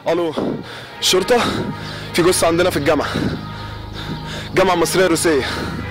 الو شرطة في جثة عندنا في الجامعة جامعة مصرية روسية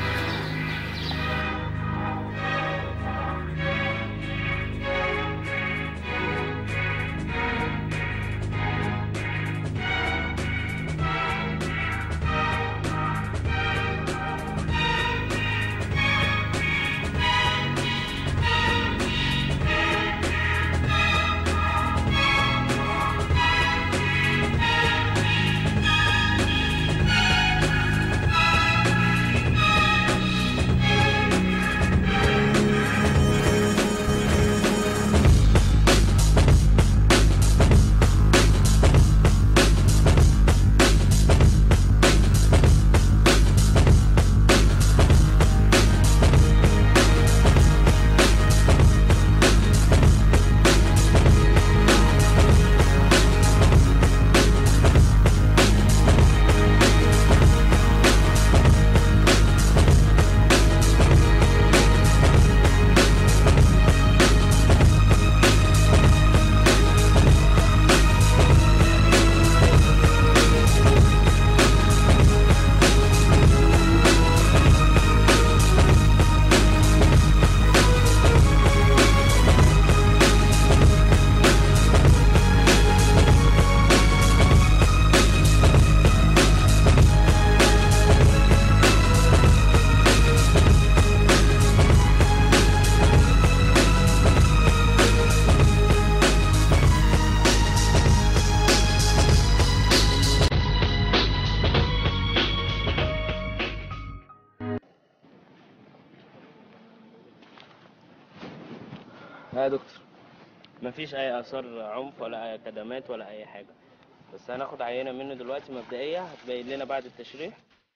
يا دكتور مفيش اي اثار عنف ولا اي كدمات ولا اي حاجه بس هناخد عينه منه دلوقتي مبدئيه هتبين لنا بعد التشريح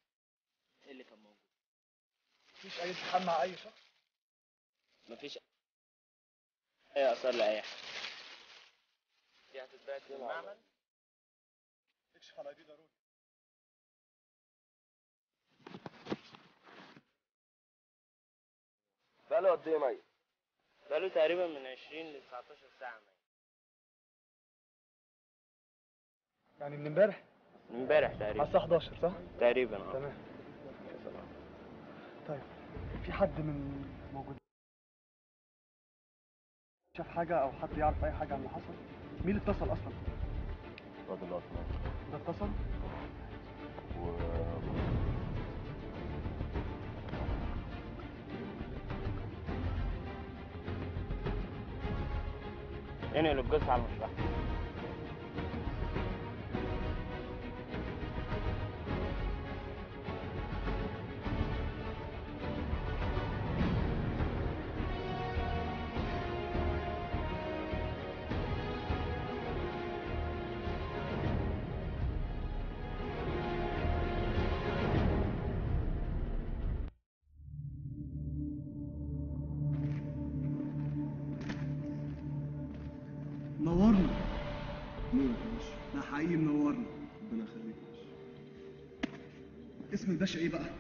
ايه اللي كان موجود مفيش أي التحام مع أي شخص مفيش اي اثار لاي حاجه دي هتتبعت للمعمل اكشف على دي ضروري بقاله قد ايه ميت؟ بقاله تقريبا من 20 ل 19 ساعه ميت يعني من امبارح من امبارح على تقريبا الساعة 11 صح؟ تقريبا اه تمام طيب في حد من موجود شاف حاجة أو حد يعرف أي حاجة عن اللي حصل؟ مين اللي اتصل أصلا؟ راجل اصلا ده اتصل؟ و انقل الجثه على المشرحه منورنا نور لا حقيقي منورنا ربنا يخليك اسم الباشا ايه بقى؟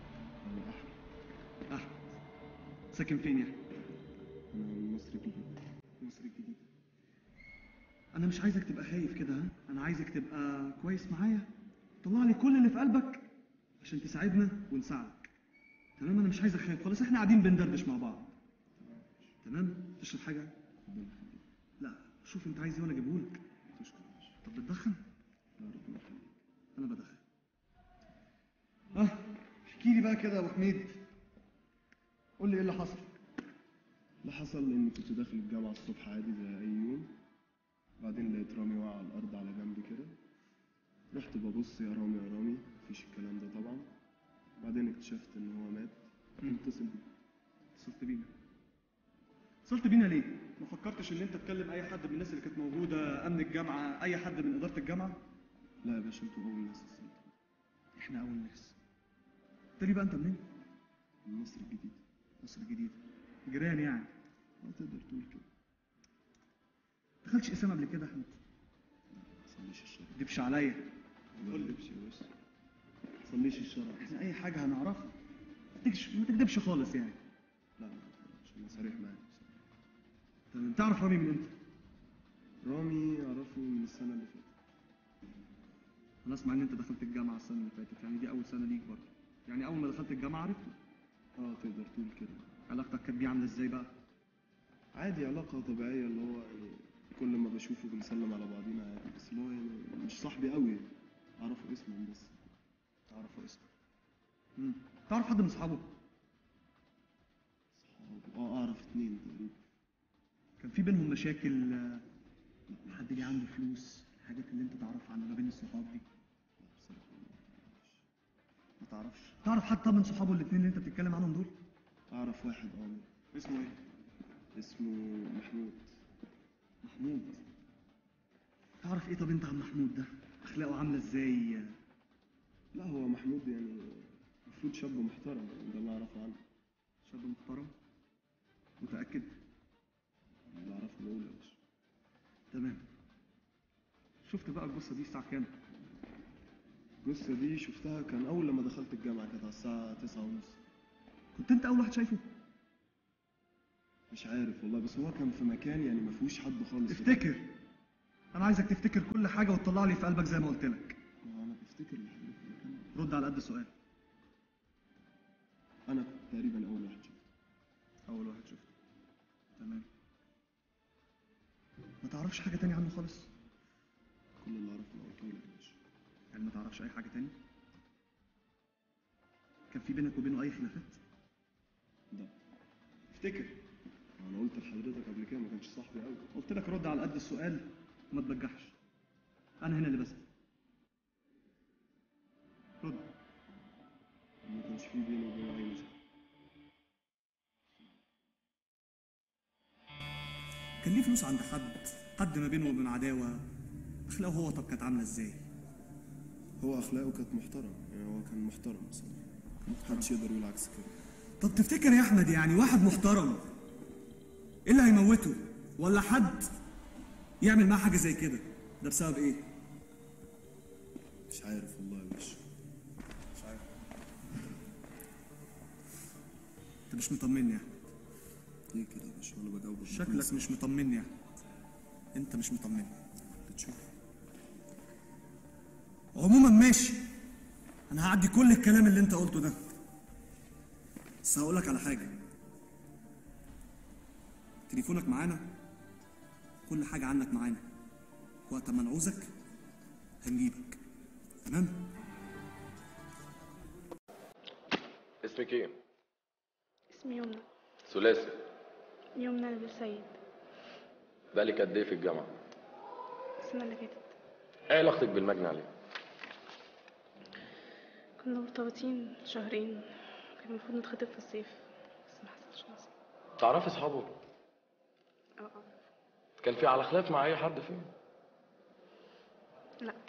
احمد ساكن فين يعني؟ انا من مصر الجديدة مصر الجديدة انا مش عايزك تبقى خايف كده ها انا عايزك تبقى كويس معايا طلع لي كل اللي في قلبك عشان تساعدنا ونساعدك تمام انا مش عايزك خايف خالص احنا قاعدين بندردش مع بعض تمام تشرب حاجه لا شوف انت عايز ايه وانا اجيبهولك طب بتدخن انا بدخن اه احكي لي بقى كده يا ابو حميد قول لي ايه اللي حصل اللي حصل اني كنت داخل الجامعة الصبح عادي زي اي يوم بعدين لقيت رامي واقع على الارض على جنب كده رحت ببص يا رامي يا رامي مفيش الكلام ده طبعا بعدين اكتشفت ان هو مات متصل بيه اتصلت بينا اتصلت بينا ليه؟ ما فكرتش ان انت تكلم اي حد من الناس اللي كانت موجوده امن الجامعه اي حد من اداره الجامعه لا يا باشا انتوا اول ناس اتصلتوا احنا اول ناس تاني بقى انت منين؟ من مصر الجديدة مصر الجديده جيران يعني ما تقدر تقول كده دخلتش اسامه قبل كده يا احمد ما تصليش الشرع ما تكدبش عليا ما تقولش يا باشا ما تصليش الشرع احنا اي حاجه هنعرفها ما تكدبش ما تكدبش خالص يعني لا ما تقولش انا صريح معاك تمام تعرف رامي من امتى؟ رامي اعرفه من السنة اللي فاتت انا اسمع ان انت دخلت الجامعه السنه اللي فاتت يعني دي اول سنه ليك برضه يعني اول ما دخلت الجامعه عرفته اه تقدر تقول كده علاقتك كانت بيه عامله ازاي بقى عادي علاقة طبيعية اللي هو يعني كل ما بشوفه بنسلم على بعضينا عادي بس اللي هو يعني مش صاحبي قوي أعرفه اسمه بس تعرفه اسمه امم تعرف حد من اصحابه صحابه اه أعرف اتنين تقريبا كان في بينهم مشاكل آه، حد ليه عنده فلوس الحاجات اللي انت تعرفها عنه ما بين الصحاب دي لا بصراحة ما تعرفش تعرف حد طب من صحابه الاثنين اللي انت بتتكلم عنهم دول أعرف واحد اه اسمه ايه اسمه محمود محمود تعرف ايه طب انت عن محمود ده اخلاقه عامله ازاي آه، لا هو محمود يعني المفروض شاب محترم يعني ده اللي أعرفه عنه شاب محترم متاكد اللي أعرفه بقول يا باشا تمام شفت بقى الجثه دي الساعه كام الجثة دي شفتها كان أول لما دخلت الجامعة كانت على الساعة تسعة ونص كنت انت اول واحد شايفه مش عارف والله بس هو كان في مكان يعني ما فيهوش حد خالص افتكر انا عايزك تفتكر كل حاجه وتطلع لي في قلبك زي ما قلت لك ما أنا بفتكر الحاجة في المكان رد على قد السؤال أنا كنت تقريبا أول واحد شفته اول واحد شفته تمام ما تعرفش حاجه تانية عنه خالص كل اللي أعرفه أنا قلته لك يا باشا يعني ما تعرفش اي حاجه تاني كان في بينك وبينه اي خلافات ده افتكر أنا قلت لحضرتك قبل كده ما كانش صاحبي قوي قلت لك رد على قد السؤال وما تبجحش انا هنا اللي بسال رد ما كانش في بيني وبينه أي مشاكل كان ليه فلوس عند حد حد ما بينه وبين عداوه اخلاقه هو طب كانت عامله ازاي هو أخلاقه كانت محترمة يعني هو كان محترم بصراحة محدش يقدر يقول عكس كده طب تفتكر يا احمد يعني واحد محترم ايه اللي هيموته ولا حد يعمل معاه حاجه زي كده ده بسبب ايه مش عارف والله يا باشا مش عارف انت مش مطمني يا احمد ليه كده يا باشا وأنا بجاوبك بكل شكلك صراحة. مش مطمني يا احمد انت مش مطمني بتشوف عموما ماشي انا هعدي كل الكلام اللي انت قلته ده بس هقولك على حاجه تليفونك معانا كل حاجه عنك معانا وقت ما نعوزك هنجيبك تمام اسمك ايه؟ اسمي يمنى ثلاثي يمنى السيد بقالك قد ايه في الجامعة؟ السنة اللي فاتت ايه علاقتك بالمجني عليه؟ كنا مرتبطين شهرين كان المفروض نتخطب في الصيف بس ما حصلش نصيب تعرفي اصحابه؟ اه اه كان في على خلاف مع اي حد فيهم؟ لا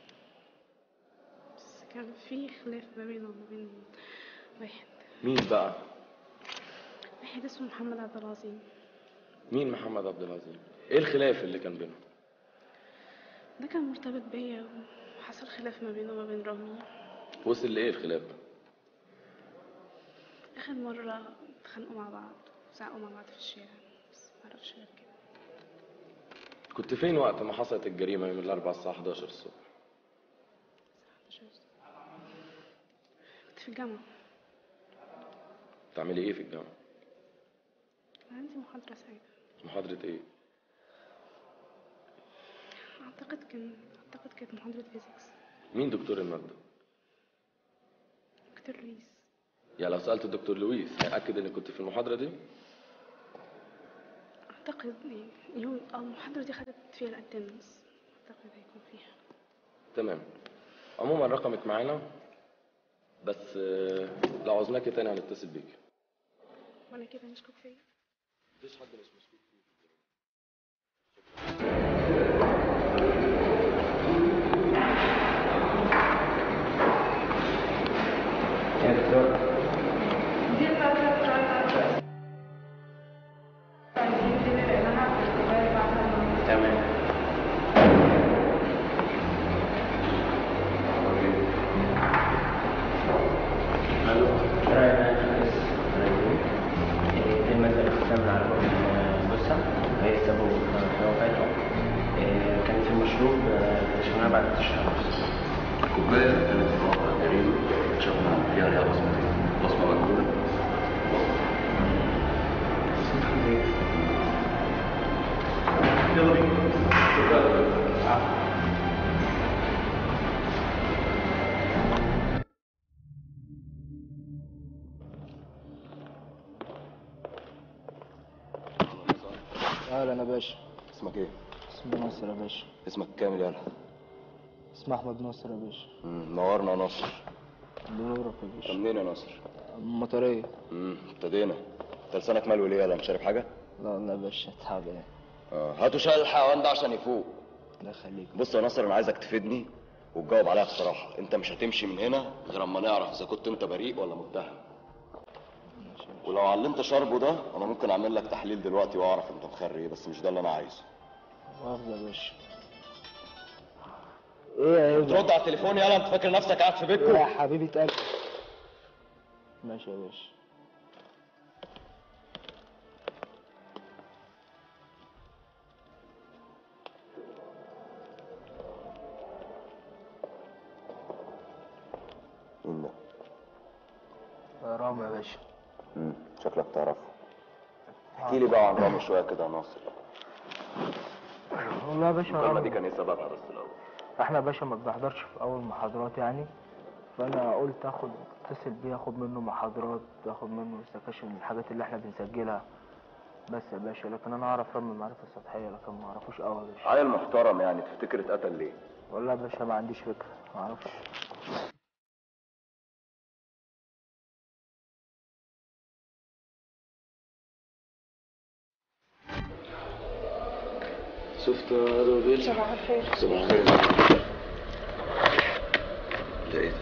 بس كان في خلاف ما بينه وما بين واحد مين بقى؟ واحد اسمه محمد عبد العظيم مين محمد عبد العزيز؟ ايه الخلاف اللي كان بينهم؟ ده كان مرتبط بيا وحصل خلاف ما بينه وما بين رامي وصل لايه الخلاف ده؟ آخر مرة اتخانقوا مع بعض وزعقوا مع بعض في الشارع بس معرفش غير كده كنت فين وقت ما حصلت الجريمة يوم الأربعاء الساعة 11 الصبح؟ مش عارفة. كنت في الجامعة بتعملي ايه في الجامعة؟ كان عندي محاضرة سعيدة محاضرة ايه؟ أعتقد كان أعتقد كانت محاضرة فيزيكس مين دكتور المادة؟ دكتور لويس يعني لو سألت الدكتور لويس هيأكد انك كنت في المحاضرة دي؟ أعتقد يعني يوم أو المحاضرة دي خدت فيها الأتندنس أعتقد هيكون فيها تمام عموما رقمك معانا بس آه، لو عوزناكي تاني هنتصل بيكي وأنا كده مشكوك فيا مفيش حد مش مسؤول يا دكتور تمام الو تم الاقسام على الجثه هي السبب في وفاته كان في مشروب اكتشفناه بعد التشخيص الكوبايه كانت في موقع جريمه اكتشفنا فيها عليها بصمتين بصمه مجهوله يلا بينا اهلا يا باشا اسمك ايه؟ اسمي ناصر يا باشا اسمك كامل يالا اسمي احمد ناصر يا باشا مم، نورنا يا ناصر بنورك يا انت باشا منين يا ناصر؟ مطرية امم ابتدينا انت لسانك مالو ليه يالا مش شارب حاجه؟ لا والله يا باشا تعبان اه هاتوا شاي الحيوان ده عشان يفوق الله يخليك بص يا ناصر انا عايزك تفيدني وتجاوب عليها بصراحه انت مش هتمشي من هنا غير اما نعرف اذا كنت انت بريء ولا متهم ولو على اللي انت شاربه ده انا ممكن اعمل لك تحليل دلوقتي واعرف انت مخري ايه بس مش ده اللي انا عايزه مؤاخذة يا باشا ايه يا ترد على التليفون يالا انت فاكر نفسك قاعد في بيتكم يا حبيبي اتأكد ماشي يا باشا مين ده؟ يا رامي يا باشا امم شكلك تعرفه احكي لي بقى عن رامي شويه كده يا ناصر والله يا باشا الكلمه رامي دي كان ايه سببها بس الاول احنا يا باشا ما بنحضرش في اول محاضرات يعني فانا قلت اخد اتصل بيه اخد منه محاضرات اخد منه سكاشن من الحاجات اللي احنا بنسجلها بس يا باشا لكن انا اعرف رامي معرفة سطحية لكن ما اعرفوش قوي يا باشا عيل محترم يعني تفتكر اتقتل ليه؟ والله يا باشا ما عنديش فكرة ما اعرفش شفت يا روبيل صباح الخير صباح الخير لقيت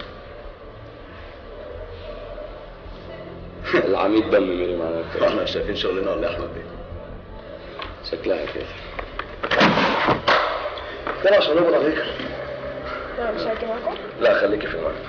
العميد دم ميري معانا احنا مش شايفين شغلنا ولا إيه يا احمد بيه شكلها كده كده عشان نقبض عليك لا مش هاجي معاكم لا خليكي في المعنى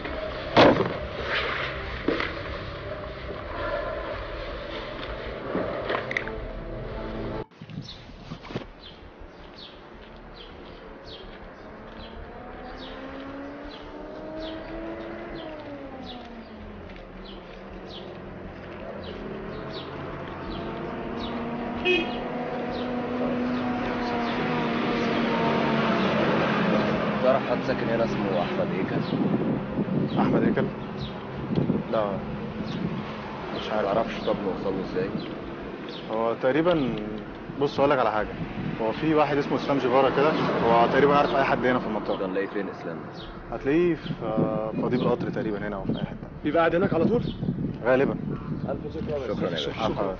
تعرف حد ساكن هنا اسمه احمد هيكل احمد هيكل لا مش عارف اعرفش طب نوصل له ازاي هو تقريبا بص اقول لك على حاجه هو في واحد اسمه اسلام جيفارا كده هو تقريبا عارف اي حد هنا في المنطقه ده نلاقيه فين اسلام هتلاقيه في في قضيب القطر تقريبا هنا او في اي حته بيبقى قاعد هناك على طول غالبا الف شكر يا شكرا يا باشا. باشا خلاص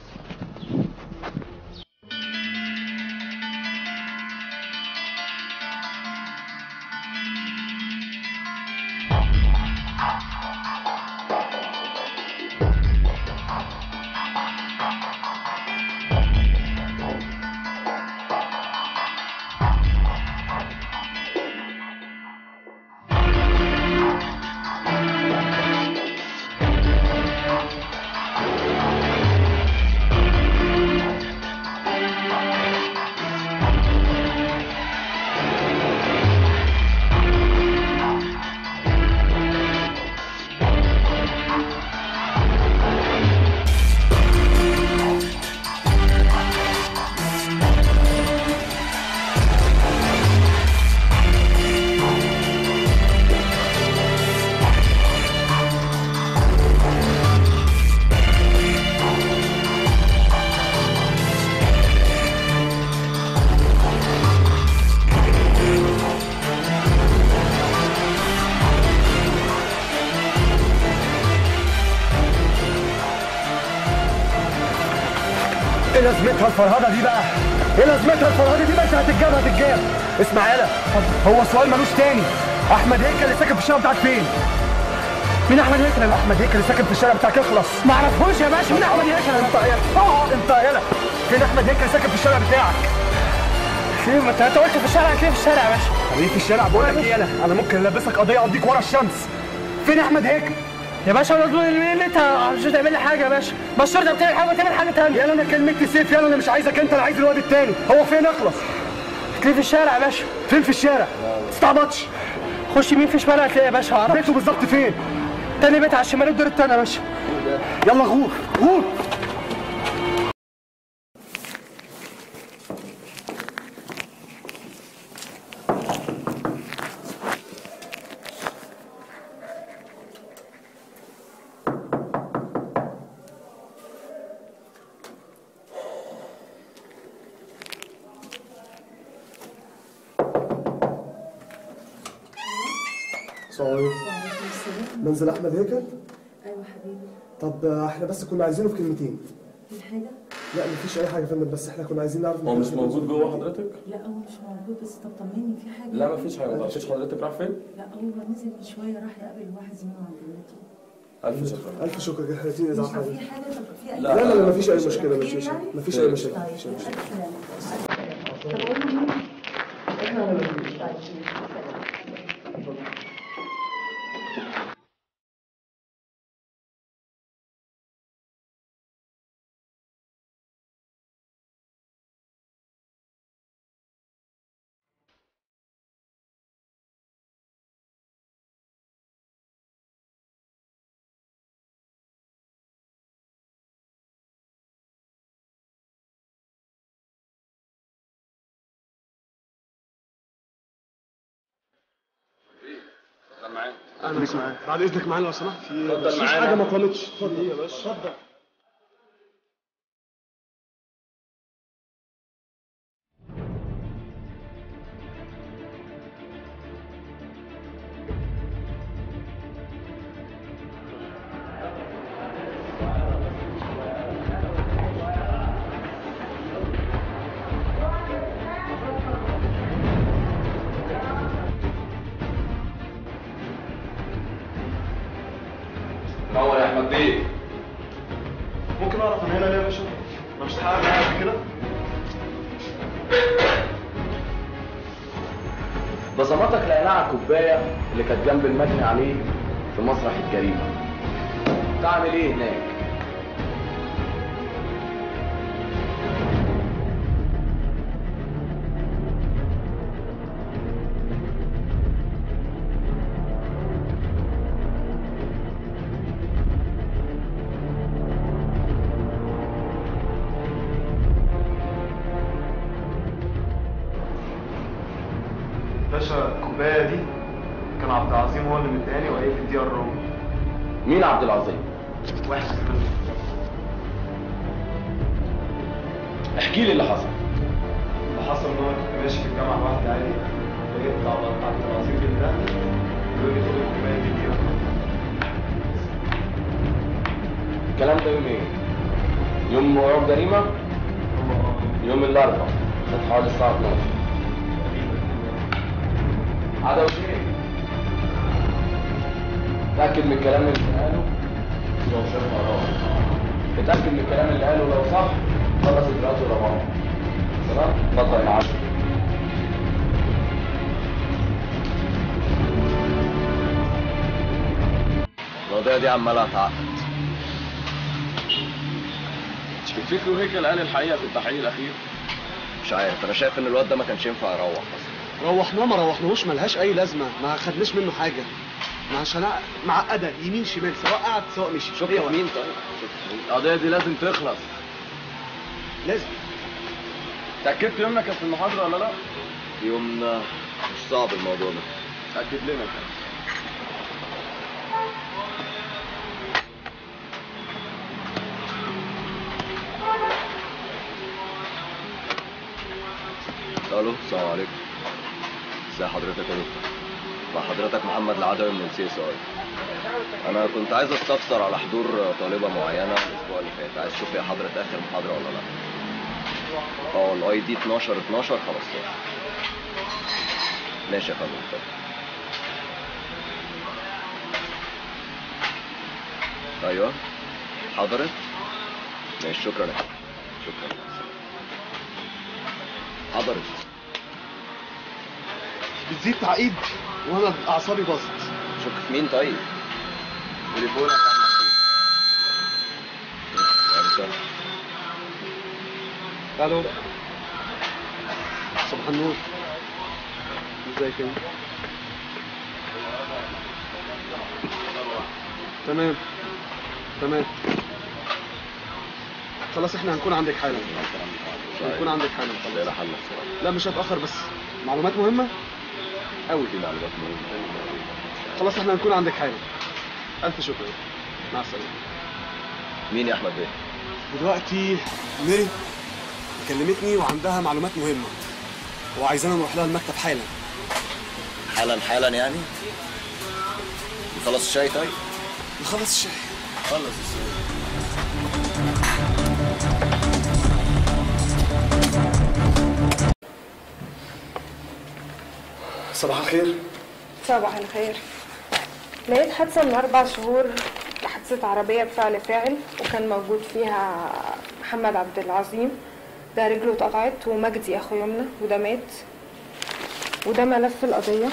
ايه لازمتها الفرهده دي بقى؟ ايه لازمتها الفرهده دي بقى انت هتتجاب هتتجاب اسمع يالا هو السؤال ملوش تاني احمد هيكل اللي ساكن في الشارع بتاعك فين؟ مين احمد هيكل؟ احمد هيكل اللي ساكن في الشارع بتاعك اخلص ما اعرفوش يا باشا مين احمد هيكل؟ انت يالا اه انت يالا فين احمد هيكل اللي ساكن في الشارع بتاعك؟ فين ما انت قلت في الشارع كده في الشارع يا باشا حبيبي في الشارع بقول لك ايه يالا انا ممكن البسك قضيه اقضيك ورا الشمس فين احمد هيكل؟ يا باشا انا اقول ان انت مش تعمل لي حاجه يا باشا ما الشرطه بتعمل حاجه وتعمل حاجه ثانيه يلا انا كلمتي سيف يلا انا مش عايزك انت انا عايز الواد التاني هو فين اخلص تلاقيه في الشارع يا باشا فين في الشارع ما تستعبطش خش يمين في شمال هتلاقي يا باشا عرفت بيته بالظبط فين تاني بيت على الشمال الدور التاني يا باشا يلا غور غور السلام عليكم منزل احمد هيكل ايوه حبيبي طب آه، احنا بس كنا عايزينه في كلمتين في حاجه لا مفيش اي حاجه يا فندم بس احنا كنا عايزين نعرف هو مش موجود جوه حضرتك؟ لا هو مش موجود بس طب طمني في حاجه لا مفيش حاجة ما تعرفيش حضرتك راح فين؟ لا هو نزل من شويه راح يقابل واحد زميله عند بنته ألف شكر الف شكر يا حياتي اذا مش حاجه في حاجه طب في اي لا، لا لا لا مفيش اي مفيش مشكله مفيش خير مشكله يعني؟ مفيش اي مشاكل طيب مفيش اي الف مشاكل سلامه طب قول له مين؟ انا مش معاك بعد اذنك معانا لو سمحت في اتفضل مفيش معانا. حاجه ما طالتش اتفضل يا باشا اتفضل نور يا احمد بيه ممكن اعرف انا هنا ليه يا باشا؟ انا مش هحقق معايا قبل كده بصماتك لقيناها على الكوبايه اللي كانت جنب المجني عليه في مسرح الجريمه تعمل ايه هناك باشا الكوبايه دي كان عبد العظيم هو اللي مداني وقايل لي اديها الراجل مين عبد العظيم واحد احكي لي اللي حصل اللي حصل ان انا كنت ماشي في الجامعه لوحدي عادي لقيت عبد عبد العظيم بيندهني بيقول لي خد الكوبايه دي اديها الكلام ده يوم ايه يوم وقوع جريمه يوم الاربعاء كانت حوالي الساعه 12 عدا وشيء تأكد من الكلام اللي قاله لو شاف وراه اتأكد من الكلام اللي قاله لو صح خلص اجراءاته وراه تمام اتفضل يا عم القضية دي عمالة تعقد تفتكروا هيكل قال الحقيقة في التحقيق الأخير؟ مش عارف أنا شايف إن الواد ده ما كانش ينفع يروح أصلا روحناه ما روحناهوش ملهاش اي لازمه ما خدناش منه حاجه ما عشان معقده يمين شمال سواء قعد سواء مشي شوف يا مين طيب القضية دي لازم تخلص لازم تأكدت يومنا كان في المحاضرة ولا لا؟ يومنا مش صعب الموضوع ده تأكد لنا كده الو السلام عليكم ازي حضرتك يا دكتور مع حضرتك محمد العدوي من السي اس اي انا كنت عايز استفسر على حضور طالبه معينه الاسبوع اللي فات عايز اشوف هي حضرت اخر محاضره ولا لا اه الاي دي 12 12 15 ماشي يا فندم اتفضل ايوه حضرت ماشي شكرا يا فندم. شكرا حضرت بتزيد تعقيد وانا اعصابي باظت شك في مين طيب؟ تليفونك يا احمد بيه. انت الو صباح النور ازيك انت تمام تمام خلاص احنا هنكون عندك حالا هنكون عندك حالا خلينا حل بصراحه لا مش هتأخر بس معلومات مهمة قوي في معلومات مهمه خلاص احنا هنكون عندك حالا ألف شكر مع السلامة مين يا احمد بيه؟ دلوقتي ميري كلمتني وعندها معلومات مهمة وعايزانا نروح لها المكتب حالا حالا حالا يعني؟ نخلص الشاي طيب؟ نخلص الشاي خلص الشاي صباح الخير صباح الخير لقيت حادثة من أربع شهور حادثة عربية بفعل فاعل وكان موجود فيها محمد عبد العظيم ده رجله اتقطعت ومجدي أخو يمنى وده مات وده ملف القضية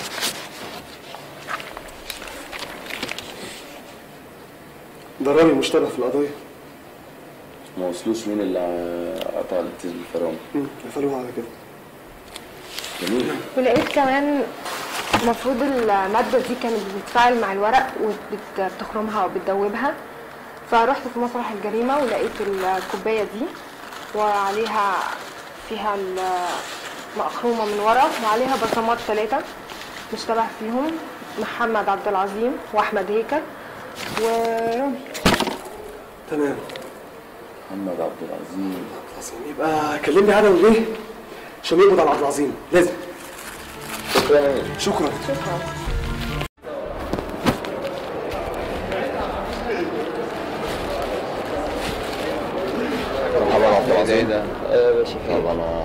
ده رامي مشتبه في القضية ما وصلوش مين اللي قطع الفرامل قفلوها على كده جميل ولقيت كمان المفروض المادة دي كانت بتتفاعل مع الورق وبتخرمها وبتدوبها فرحت في مسرح الجريمة ولقيت الكوباية دي وعليها فيها مخرومة من ورا وعليها بصمات ثلاثة مشتبه فيهم محمد عبد العظيم وأحمد هيكل ورامي تمام محمد عبد العظيم عظيم يبقى كلمني عادل ليه عشان يقبض على عبد العظيم لازم شكرا شكرا شكرا مرحبا عبد العظيم ده يا باشا طب انا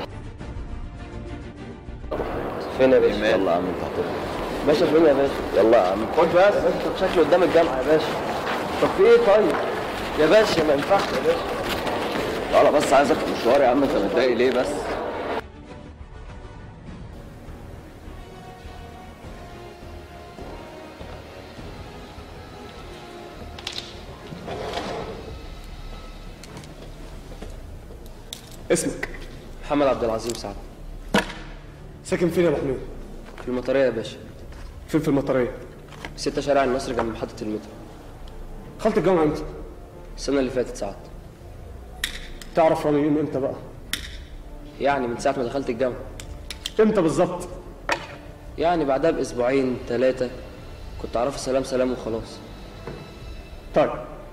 فين يا باشا؟ يلا يا عم انت هتطلع باشا فين يا باشا؟ يلا يا عم خد بس انت شكله قدام الجامعة يا باشا طب في ايه طيب؟ يا باشا ما ينفعش يا باشا تعالى بس عايزك في مشوار يا عم انت متضايق ليه بس اسمك محمد عبد العظيم سعد ساكن فين يا ابو حميد في المطرية يا باشا فين في المطرية ستة شارع النصر جنب محطة المترو دخلت الجامعة امتى السنة اللي فاتت ساعات تعرف رامي من امتى بقى يعني من ساعة ما دخلت الجامعة امتى بالظبط يعني بعدها بأسبوعين ثلاثة كنت أعرفه سلام سلام وخلاص طيب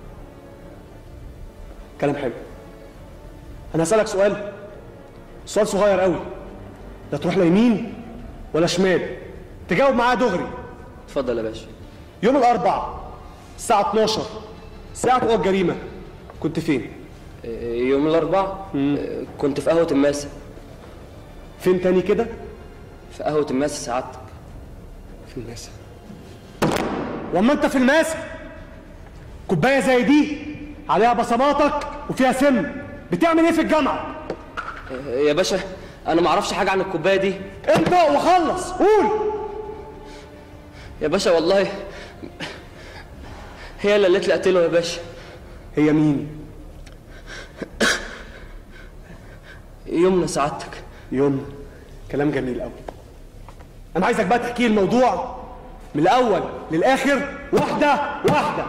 كلام حلو انا هسألك سؤال سؤال صغير قوي لا تروح لا يمين ولا شمال تجاوب معاه دغري اتفضل يا باشا يوم الاربع الساعة 12 ساعة وقوع الجريمة كنت فين؟ إيه، يوم الأربعاء إيه، كنت في قهوة الماسة فين تاني كده؟ في قهوة الماسة سعادتك في الماسة واما انت في الماسة كوباية زي دي عليها بصماتك وفيها سم بتعمل ايه في الجامعة؟ إيه، يا باشا أنا ما أعرفش حاجة عن الكوباية دي انت وخلص قول يا باشا والله هي اللي قالت لي اقتله يا باشا هي مين؟ يمنى سعادتك يوم كلام جميل قوي انا عايزك بقى تحكي لي الموضوع من الاول للاخر واحده واحده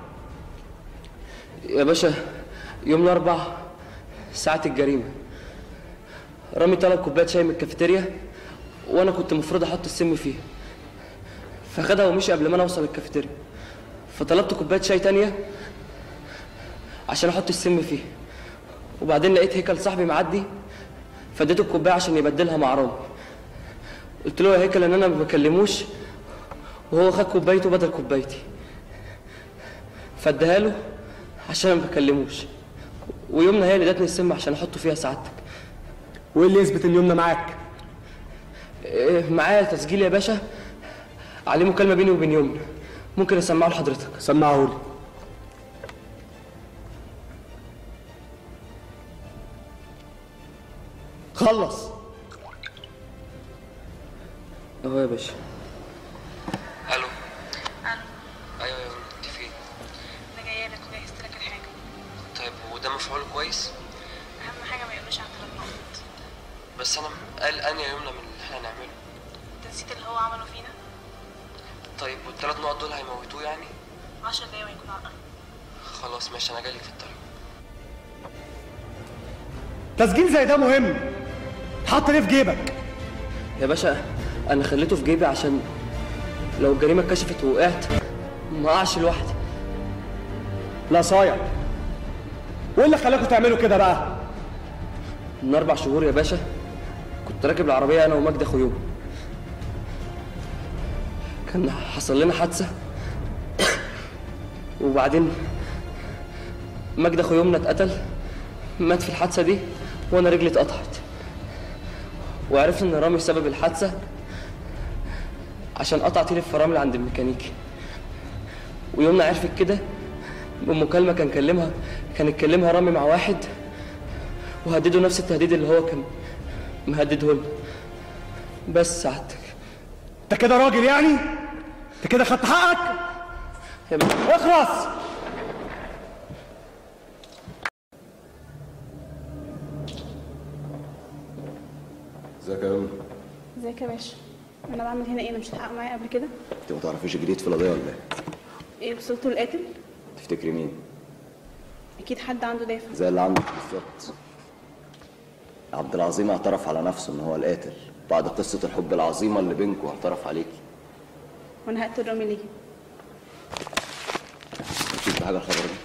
يا باشا يوم الأربع ساعة الجريمة رامي طلب كوباية شاي من الكافيتيريا وأنا كنت المفروض أحط السم فيها فخدها ومشي قبل ما أنا أوصل الكافيتيريا فطلبت كوباية شاي تانية عشان أحط السم فيها وبعدين لقيت هيكل صاحبي معدي فاديته الكوباية عشان يبدلها مع رامي قلت له يا هيكل إن أنا ما بكلموش وهو خد كوبايته بدل كوبايتي فاديها له عشان ما بكلموش ويومنا هي اللي ادتني السم عشان احطه فيها سعادتك وايه اللي يثبت ان يومنا معاك إيه، معايا تسجيل يا باشا عليه مكالمه بيني وبين يومنا ممكن اسمعه لحضرتك سمعه لي خلص اهو يا باشا الو الو ايوه يا يومنا انت فين انا جايه لك وجهزت لك الحاجه طيب وده مفعول كويس اهم حاجه ما يقولوش عن ثلاث نقط بس انا قلقان يا يومنا من اللي احنا هنعمله انت نسيت اللي هو عمله فينا طيب والثلاث نقط دول هيموتوه يعني 10 دقايق ويكون على الارض خلاص ماشي انا جايلك في الطريق تسجيل زي ده مهم حط ليه في جيبك يا باشا انا خليته في جيبي عشان لو الجريمه اتكشفت ووقعت ما اقعش لوحدي لا صايع وايه اللي خلاكوا تعملوا كده بقى من اربع شهور يا باشا كنت راكب العربيه انا ومجدي اخويا كان حصل لنا حادثه وبعدين مجدي اخويا اتقتل مات في الحادثه دي وانا رجلي اتقطعت وعرفت ان رامي سبب الحادثه عشان قطع تيل الفرامل عند الميكانيكي ويومنا عرفت كده من مكالمه كان كلمها كان اتكلمها رامي مع واحد وهدده نفس التهديد اللي هو كان مهدده لنا بس سعادتك انت كده راجل يعني انت كده خدت حقك يا باشا اخلص ازيك يا يمنى ازيك يا باشا انا بعمل هنا ايه انا مش هتحقق معايا قبل كده انت ما تعرفيش جديد في القضيه ولا ايه ايه وصلتوا للقاتل تفتكري مين اكيد حد عنده دافع زي اللي عندك بالظبط عبد العظيم اعترف على نفسه ان هو القاتل بعد قصه الحب العظيمه اللي بينكم اعترف عليكي وانا هقتل رامي ليه اكيد بحاجه الخبر ده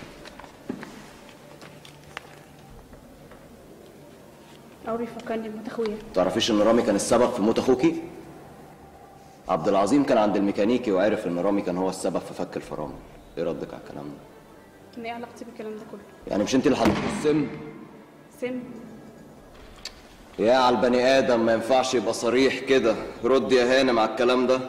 او بيفكرني بموت اخويا تعرفيش ان رامي كان السبب في موت اخوكي عبد العظيم كان عند الميكانيكي وعرف ان رامي كان هو السبب في فك الفرامل ايه ردك على الكلام ده ايه علاقتي بالكلام ده كله يعني مش انت اللي حطيتي السم سم يا على البني ادم ما ينفعش يبقى صريح كده رد يا هانم على الكلام ده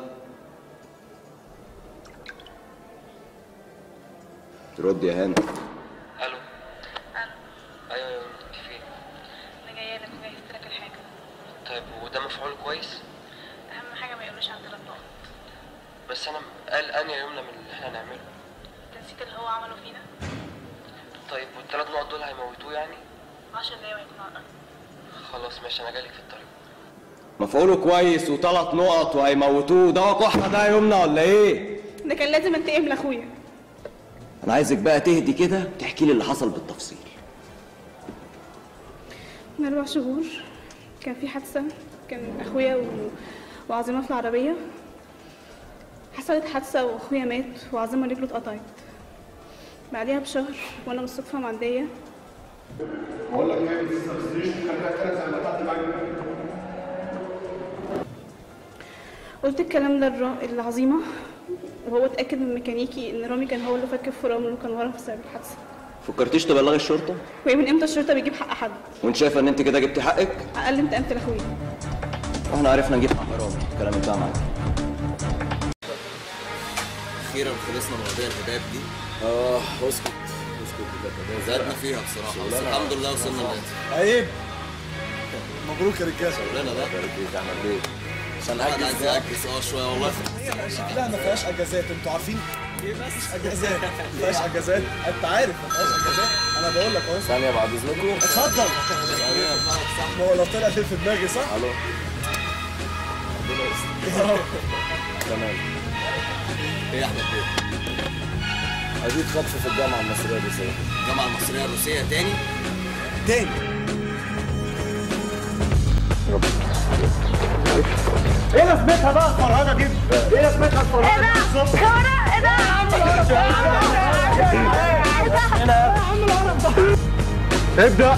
ترد يا هانم الو ايوه يا انت فين انا جايه لك وجهزت لك الحاجه طيب وده مفعول كويس اهم حاجه ما يقولوش عن ثلاث نقط بس انا قلقان يا يمنى من اللي احنا هنعمله انت نسيت اللي هو عمله فينا طيب والثلاث نقط دول هيموتوه يعني 10 دقايق ويكون على الارض خلاص ماشي انا جايلك في الطريق مفعوله كويس وثلاث نقط وهيموتوه ده كحه ده يا يمنى ولا ايه ده كان لازم انتقم لاخويا انا عايزك بقى تهدي كده تحكي لي اللي حصل بالتفصيل من اربع شهور كان في حادثه كان اخويا و... وعظيمه في العربيه حصلت حادثه واخويا مات وعظيمه رجله اتقطعت بعديها بشهر وانا بالصدفه معديه بقول لك ايه لسه بستريش خليها كده زي ما بتاعت معاك قلت الكلام ده للر- العظيمه وهو اتاكد من الميكانيكي ان رامي كان هو اللي فك الفرامل وكان ورا في سبب الحادثه فكرتيش تبلغي الشرطه وهي من امتى الشرطه بيجيب حق حد وانت شايفه ان انت كده جبتي حقك اقل انت قمت لاخويا واحنا عرفنا نجيب حق رامي الكلام انتهى معاك اخيرا خلصنا من قضيه الهباب دي اه اسكت اسكت بجد زادنا فيها بصراحه بس الحمد لله وصلنا للقاتل عيب مبروك يا رجاله شغلانه بقى اعمل ايه؟ عشان قاعد عايز يعكس اه شويه والله لا ما فيهاش اجازات انتوا عارفين مفيش اجازات ما فيهاش اجازات انت عارف ما فيهاش اجازات انا بقول لك اهو ثانية بعد اذنكم اتفضل ما هو لو طلع فيه في دماغي صح؟ الو يا رب تمام ايه يا احمد بيه اديك خطف في الجامعة المصرية دي سنة الجامعه المصريه الروسيه تاني تاني ايه لازمتها بقى الفرهده دي؟ ايه لازمتها الفرهده دي بالظبط؟ ايه ده؟ ابدأ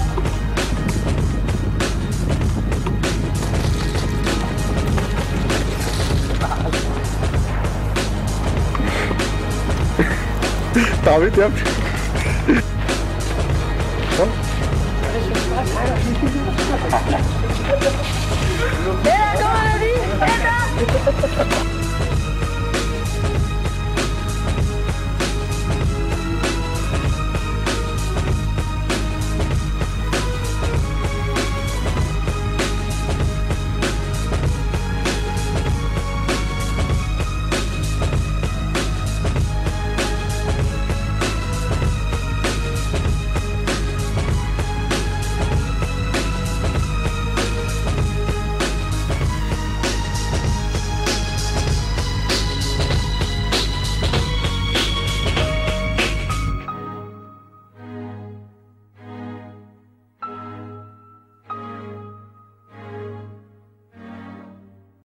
تعبيط يا ابني ايه يا جماعه دي؟ ايه ده؟